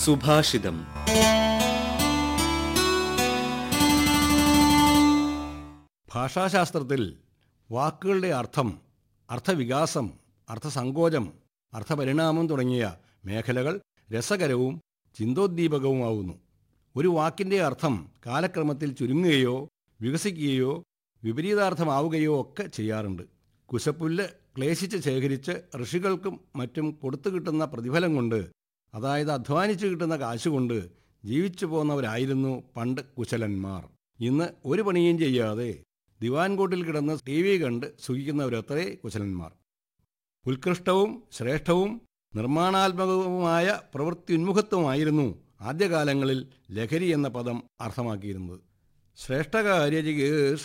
സുഭാഷിതം ഭാഷാശാസ്ത്രത്തിൽ വാക്കുകളുടെ അർത്ഥം അർത്ഥവികാസം അർത്ഥസങ്കോചം അർത്ഥപരിണാമം തുടങ്ങിയ മേഖലകൾ രസകരവും ചിന്തോദ്ദീപകവുമാവുന്നു ഒരു വാക്കിൻ്റെ അർത്ഥം കാലക്രമത്തിൽ ചുരുങ്ങുകയോ വികസിക്കുകയോ വിപരീതാർത്ഥമാവുകയോ ഒക്കെ ചെയ്യാറുണ്ട് കുശപ്പുല്ല് ക്ലേശിച്ച് ശേഖരിച്ച് ഋഷികൾക്കും മറ്റും കൊടുത്തു കിട്ടുന്ന പ്രതിഫലം കൊണ്ട് അതായത് അധ്വാനിച്ചു കിട്ടുന്ന കാശുകൊണ്ട് ജീവിച്ചു പോന്നവരായിരുന്നു പണ്ട് കുശലന്മാർ ഇന്ന് ഒരു പണിയും ചെയ്യാതെ ദിവാൻകോട്ടിൽ കിടന്ന് ടി വി കണ്ട് സുഖിക്കുന്നവരത്രേ കുശലന്മാർ ഉത്കൃഷ്ടവും ശ്രേഷ്ഠവും നിർമ്മാണാത്മകവുമായ പ്രവൃത്തിയുന്മുഖത്വമായിരുന്നു ആദ്യകാലങ്ങളിൽ ലഹരി എന്ന പദം അർത്ഥമാക്കിയിരുന്നത് ശ്രേഷ്ഠകാര്യ